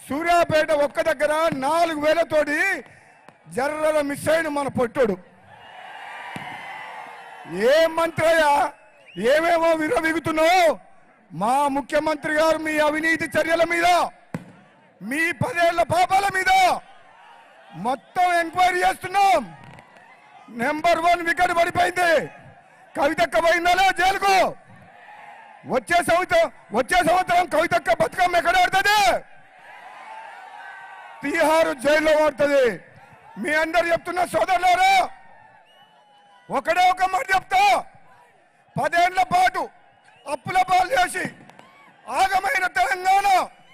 సూర్యాపేట ఒక్క దగ్గర నాలుగు వేలతోటి జర్రల మిస్ అయిన మన పొట్టోడు ఏ మంత్రి అయ్యా ఏమేమో విరవిగుతున్నావు మా ముఖ్యమంత్రి గారు మీ అవినీతి చర్యల మీద మీ పదేళ్ల పాపాల మీద మొత్తం ఎంక్వైరీ చేస్తున్నాం నెంబర్ వన్ వికెట్ పడిపోయింది కవితక్క పోయిందా జైలుకు వచ్చే సంవత్సరం వచ్చే సంవత్సరం కవితక్క బతుకమ్మ ఎక్కడ ఆడుతుంది తీహారు జైల్లో పడుతుంది మీ అందరు చెప్తున్న సోదరులారా ఒకడే ఒక మాట చెప్తా పదేళ్ల పాటు అప్పుల పాలు చేసి ఆగమైన తెలంగాణ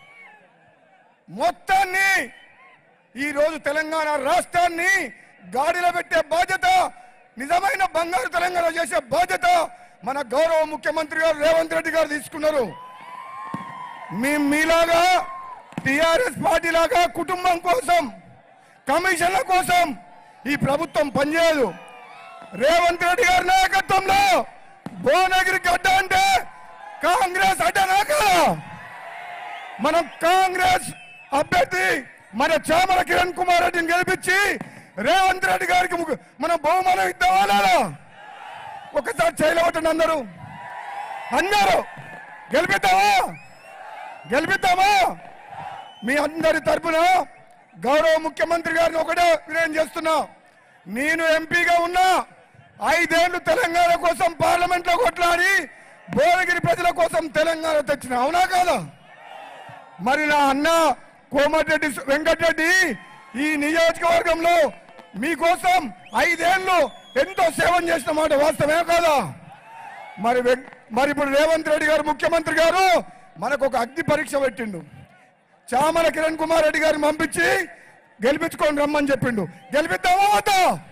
మొత్తాన్ని ఈ రోజు తెలంగాణ రాష్ట్రాన్ని గాడిలో పెట్టే బాధ్యత నిజమైన బంగారు తెలంగాణ చేసే బాధ్యత మన గౌరవ ముఖ్యమంత్రి గారు రేవంత్ రెడ్డి గారు తీసుకున్నారు మీ మీలాగా టిఆర్ఎస్ పార్టీ లాగా కుటుంబం కోసం కమిషన్ల కోసం ఈ ప్రభుత్వం పనిచేయదు రేవంత్ రెడ్డి గారి నాయకత్వంలో భువనగిరి గడ్డ అంటే కాంగ్రెస్ అడ్డనా కదా మనం కాంగ్రెస్ అభ్యర్థి మన చామల కిరణ్ కుమార్ రెడ్డిని గెలిపించి రేవంత్ రెడ్డి గారికి ముగ్గు- మనం బహుమానం ఇద్దామా లేదా ఒకసారి చేయలేవటండి అందరూ అందరూ గెలిపిద్దామా గెలిపిద్దామా మీ అందరి తరపున గౌరవ ముఖ్యమంత్రి గారిని ఒకటే వినయం చేస్తున్నా నేను ఎంపీగా ఉన్నా ఐదేళ్లు తెలంగాణ కోసం పార్లమెంట్ లో కొట్లాడి భువనగిరి ప్రజల కోసం తెలంగాణ తెచ్చిన అవునా కాదా మరి నా అన్న కోమటిరెడ్డి వెంకటరెడ్డి ఈ నియోజకవర్గంలో మీకోసం ఐదేళ్లు ఎంతో సేవం చేసిన మాట వాస్తవమే కాదా మరి వెం- మరి ఇప్పుడు రేవంత్ రెడ్డి గారు ముఖ్యమంత్రి గారు మనకు ఒక అగ్ని పరీక్ష పెట్టిండు చామల కిరణ్ కుమార్ రెడ్డి గారిని పంపించి గెలిపించుకొని రమ్మని చెప్పిండు గెలిపిద్దామా వద్దా